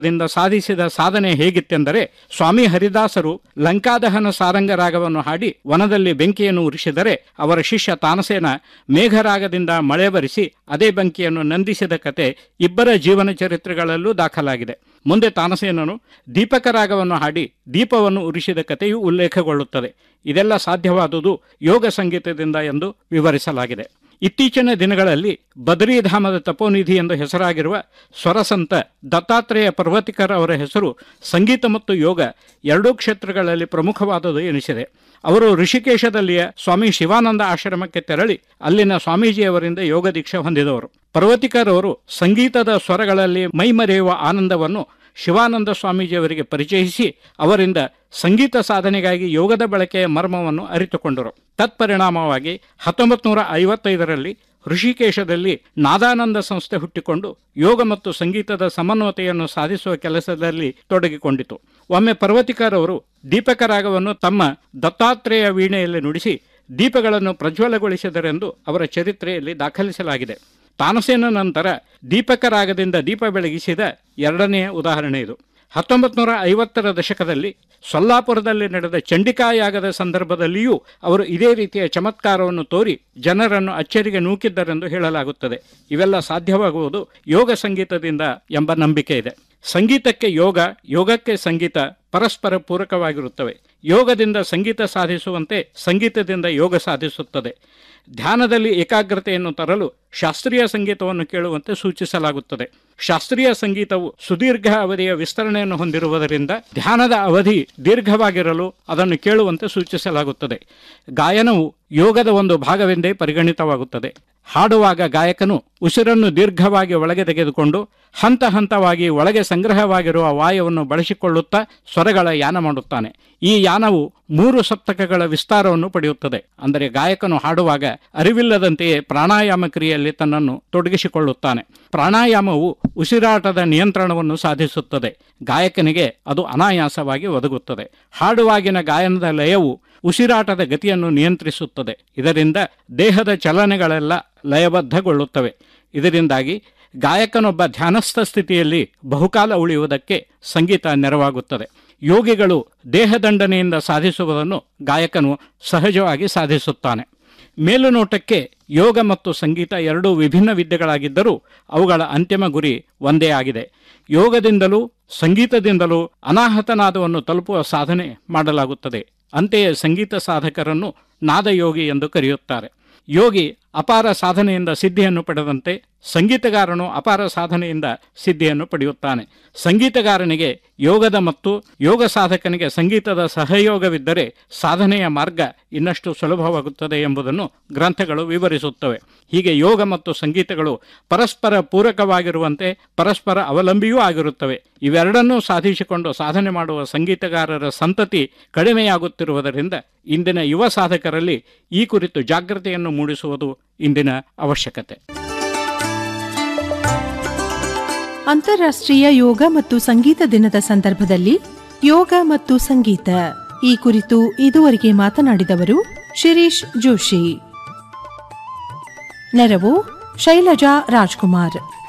ದಿಂದ ಸಾಧಿಸಿದ ಸಾಧನೆ ಹೇಗಿತ್ತೆಂದರೆ ಸ್ವಾಮಿ ಹರಿದಾಸರು ಲಂಕಾದಹನ ಸಾರಂಗ ರಾಗವನ್ನು ಹಾಡಿ ವನದಲ್ಲಿ ಬೆಂಕಿಯನ್ನು ಉರಿಸಿದರೆ ಅವರ ಶಿಷ್ಯ ತಾನಸೇನ ಮೇಘರಾಗದಿಂದ ಮಳೆ ಬರಿಸಿ ಅದೇ ಬೆಂಕಿಯನ್ನು ನಂದಿಸಿದ ಕತೆ ಇಬ್ಬರ ಜೀವನ ಚರಿತ್ರೆಗಳಲ್ಲೂ ದಾಖಲಾಗಿದೆ ಮುಂದೆ ತಾನಸೇನನು ದೀಪಕ ರಾಗವನ್ನು ಹಾಡಿ ದೀಪವನ್ನು ಉರಿಸಿದ ಕಥೆಯೂ ಉಲ್ಲೇಖಗೊಳ್ಳುತ್ತದೆ ಇದೆಲ್ಲ ಸಾಧ್ಯವಾದುದು ಯೋಗ ಸಂಗೀತದಿಂದ ಎಂದು ವಿವರಿಸಲಾಗಿದೆ ಇತ್ತೀಚಿನ ದಿನಗಳಲ್ಲಿ ಬದರಿಧಾಮದ ತಪೋನಿಧಿ ಎಂದು ಹೆಸರಾಗಿರುವ ಸ್ವರಸಂತ ದತ್ತಾತ್ರೇಯ ಪರ್ವತಿಕರ್ ಅವರ ಹೆಸರು ಸಂಗೀತ ಮತ್ತು ಯೋಗ ಎರಡೂ ಕ್ಷೇತ್ರಗಳಲ್ಲಿ ಪ್ರಮುಖವಾದುದು ಎನಿಸಿದೆ ಅವರು ಋಷಿಕೇಶದಲ್ಲಿಯ ಸ್ವಾಮಿ ಶಿವಾನಂದ ಆಶ್ರಮಕ್ಕೆ ತೆರಳಿ ಅಲ್ಲಿನ ಸ್ವಾಮೀಜಿಯವರಿಂದ ಯೋಗ ದೀಕ್ಷೆ ಹೊಂದಿದವರು ಪರ್ವತಿಕರ್ ಅವರು ಸಂಗೀತದ ಸ್ವರಗಳಲ್ಲಿ ಮೈಮರೆಯುವ ಆನಂದವನ್ನು ಶಿವಾನಂದ ಸ್ವಾಮೀಜಿಯವರಿಗೆ ಪರಿಚಯಿಸಿ ಅವರಿಂದ ಸಂಗೀತ ಸಾಧನೆಗಾಗಿ ಯೋಗದ ಬಳಕೆಯ ಮರ್ಮವನ್ನು ಅರಿತುಕೊಂಡರು ತತ್ಪರಿಣಾಮವಾಗಿ ಹತ್ತೊಂಬತ್ತು ನೂರ ಐವತ್ತೈದರಲ್ಲಿ ಋಷಿಕೇಶದಲ್ಲಿ ನಾದಾನಂದ ಸಂಸ್ಥೆ ಹುಟ್ಟಿಕೊಂಡು ಯೋಗ ಮತ್ತು ಸಂಗೀತದ ಸಮನ್ವತೆಯನ್ನು ಸಾಧಿಸುವ ಕೆಲಸದಲ್ಲಿ ತೊಡಗಿಕೊಂಡಿತು ಒಮ್ಮೆ ಪರ್ವತಿಕರ್ ಅವರು ದೀಪಕ ರಾಗವನ್ನು ತಮ್ಮ ದತ್ತಾತ್ರೇಯ ವೀಣೆಯಲ್ಲಿ ನುಡಿಸಿ ದೀಪಗಳನ್ನು ಪ್ರಜ್ವಲಗೊಳಿಸಿದರೆಂದು ಅವರ ಚರಿತ್ರೆಯಲ್ಲಿ ದಾಖಲಿಸಲಾಗಿದೆ ತಾನಸೇನ ನಂತರ ದೀಪಕ ರಾಗದಿಂದ ದೀಪ ಬೆಳಗಿಸಿದ ಎರಡನೆಯ ಉದಾಹರಣೆ ಇದು ಹತ್ತೊಂಬತ್ತು ನೂರ ಐವತ್ತರ ದಶಕದಲ್ಲಿ ಸೊಲ್ಲಾಪುರದಲ್ಲಿ ನಡೆದ ಚಂಡಿಕಾಯಾಗದ ಸಂದರ್ಭದಲ್ಲಿಯೂ ಅವರು ಇದೇ ರೀತಿಯ ಚಮತ್ಕಾರವನ್ನು ತೋರಿ ಜನರನ್ನು ಅಚ್ಚರಿಗೆ ನೂಕಿದ್ದರೆಂದು ಹೇಳಲಾಗುತ್ತದೆ ಇವೆಲ್ಲ ಸಾಧ್ಯವಾಗುವುದು ಯೋಗ ಸಂಗೀತದಿಂದ ಎಂಬ ನಂಬಿಕೆ ಇದೆ ಸಂಗೀತಕ್ಕೆ ಯೋಗ ಯೋಗಕ್ಕೆ ಸಂಗೀತ ಪರಸ್ಪರ ಪೂರಕವಾಗಿರುತ್ತವೆ ಯೋಗದಿಂದ ಸಂಗೀತ ಸಾಧಿಸುವಂತೆ ಸಂಗೀತದಿಂದ ಯೋಗ ಸಾಧಿಸುತ್ತದೆ ಧ್ಯಾನದಲ್ಲಿ ಏಕಾಗ್ರತೆಯನ್ನು ತರಲು ಶಾಸ್ತ್ರೀಯ ಸಂಗೀತವನ್ನು ಕೇಳುವಂತೆ ಸೂಚಿಸಲಾಗುತ್ತದೆ ಶಾಸ್ತ್ರೀಯ ಸಂಗೀತವು ಸುದೀರ್ಘ ಅವಧಿಯ ವಿಸ್ತರಣೆಯನ್ನು ಹೊಂದಿರುವುದರಿಂದ ಧ್ಯಾನದ ಅವಧಿ ದೀರ್ಘವಾಗಿರಲು ಅದನ್ನು ಕೇಳುವಂತೆ ಸೂಚಿಸಲಾಗುತ್ತದೆ ಗಾಯನವು ಯೋಗದ ಒಂದು ಭಾಗವೆಂದೇ ಪರಿಗಣಿತವಾಗುತ್ತದೆ ಹಾಡುವಾಗ ಗಾಯಕನು ಉಸಿರನ್ನು ದೀರ್ಘವಾಗಿ ಒಳಗೆ ತೆಗೆದುಕೊಂಡು ಹಂತ ಹಂತವಾಗಿ ಒಳಗೆ ಸಂಗ್ರಹವಾಗಿರುವ ವಾಯವನ್ನು ಬಳಸಿಕೊಳ್ಳುತ್ತಾ ಸ್ವರಗಳ ಯಾನ ಮಾಡುತ್ತಾನೆ ಈ ಯಾನವು ಮೂರು ಸಪ್ತಕಗಳ ವಿಸ್ತಾರವನ್ನು ಪಡೆಯುತ್ತದೆ ಅಂದರೆ ಗಾಯಕನು ಹಾಡುವಾಗ ಅರಿವಿಲ್ಲದಂತೆಯೇ ಪ್ರಾಣಾಯಾಮ ಕ್ರಿಯೆಯಲ್ಲಿ ತನ್ನನ್ನು ತೊಡಗಿಸಿಕೊಳ್ಳುತ್ತಾನೆ ಪ್ರಾಣಾಯಾಮವು ಉಸಿರಾಟದ ನಿಯಂತ್ರಣವನ್ನು ಸಾಧಿಸುತ್ತದೆ ಗಾಯಕನಿಗೆ ಅದು ಅನಾಯಾಸವಾಗಿ ಒದಗುತ್ತದೆ ಹಾಡುವಾಗಿನ ಗಾಯನದ ಲಯವು ಉಸಿರಾಟದ ಗತಿಯನ್ನು ನಿಯಂತ್ರಿಸುತ್ತದೆ ಇದರಿಂದ ದೇಹದ ಚಲನೆಗಳೆಲ್ಲ ಲಯಬದ್ಧಗೊಳ್ಳುತ್ತವೆ ಇದರಿಂದಾಗಿ ಗಾಯಕನೊಬ್ಬ ಧ್ಯಾನಸ್ಥ ಸ್ಥಿತಿಯಲ್ಲಿ ಬಹುಕಾಲ ಉಳಿಯುವುದಕ್ಕೆ ಸಂಗೀತ ನೆರವಾಗುತ್ತದೆ ಯೋಗಿಗಳು ದೇಹದಂಡನೆಯಿಂದ ಸಾಧಿಸುವುದನ್ನು ಗಾಯಕನು ಸಹಜವಾಗಿ ಸಾಧಿಸುತ್ತಾನೆ ಮೇಲುನೋಟಕ್ಕೆ ಯೋಗ ಮತ್ತು ಸಂಗೀತ ಎರಡೂ ವಿಭಿನ್ನ ವಿದ್ಯೆಗಳಾಗಿದ್ದರೂ ಅವುಗಳ ಅಂತಿಮ ಗುರಿ ಒಂದೇ ಆಗಿದೆ ಯೋಗದಿಂದಲೂ ಸಂಗೀತದಿಂದಲೂ ಅನಾಹತನಾದವನ್ನು ತಲುಪುವ ಸಾಧನೆ ಮಾಡಲಾಗುತ್ತದೆ ಅಂತೆಯೇ ಸಂಗೀತ ಸಾಧಕರನ್ನು ನಾದಯೋಗಿ ಎಂದು ಕರೆಯುತ್ತಾರೆ ಯೋಗಿ ಅಪಾರ ಸಾಧನೆಯಿಂದ ಸಿದ್ಧಿಯನ್ನು ಪಡೆದಂತೆ ಸಂಗೀತಗಾರನು ಅಪಾರ ಸಾಧನೆಯಿಂದ ಸಿದ್ಧಿಯನ್ನು ಪಡೆಯುತ್ತಾನೆ ಸಂಗೀತಗಾರನಿಗೆ ಯೋಗದ ಮತ್ತು ಯೋಗ ಸಾಧಕನಿಗೆ ಸಂಗೀತದ ಸಹಯೋಗವಿದ್ದರೆ ಸಾಧನೆಯ ಮಾರ್ಗ ಇನ್ನಷ್ಟು ಸುಲಭವಾಗುತ್ತದೆ ಎಂಬುದನ್ನು ಗ್ರಂಥಗಳು ವಿವರಿಸುತ್ತವೆ ಹೀಗೆ ಯೋಗ ಮತ್ತು ಸಂಗೀತಗಳು ಪರಸ್ಪರ ಪೂರಕವಾಗಿರುವಂತೆ ಪರಸ್ಪರ ಅವಲಂಬಿಯೂ ಆಗಿರುತ್ತವೆ ಇವೆರಡನ್ನೂ ಸಾಧಿಸಿಕೊಂಡು ಸಾಧನೆ ಮಾಡುವ ಸಂಗೀತಗಾರರ ಸಂತತಿ ಕಡಿಮೆಯಾಗುತ್ತಿರುವುದರಿಂದ ಇಂದಿನ ಯುವ ಸಾಧಕರಲ್ಲಿ ಈ ಕುರಿತು ಜಾಗೃತಿಯನ್ನು ಮೂಡಿಸುವುದು ಇಂದಿನ ಅವಶ್ಯಕತೆ ಅಂತಾರಾಷ್ಟ್ರೀಯ ಯೋಗ ಮತ್ತು ಸಂಗೀತ ದಿನದ ಸಂದರ್ಭದಲ್ಲಿ ಯೋಗ ಮತ್ತು ಸಂಗೀತ ಈ ಕುರಿತು ಇದುವರೆಗೆ ಮಾತನಾಡಿದವರು ಶಿರೀಶ್ ಜೋಶಿ ನೆರವು ಶೈಲಜಾ ರಾಜ್ಕುಮಾರ್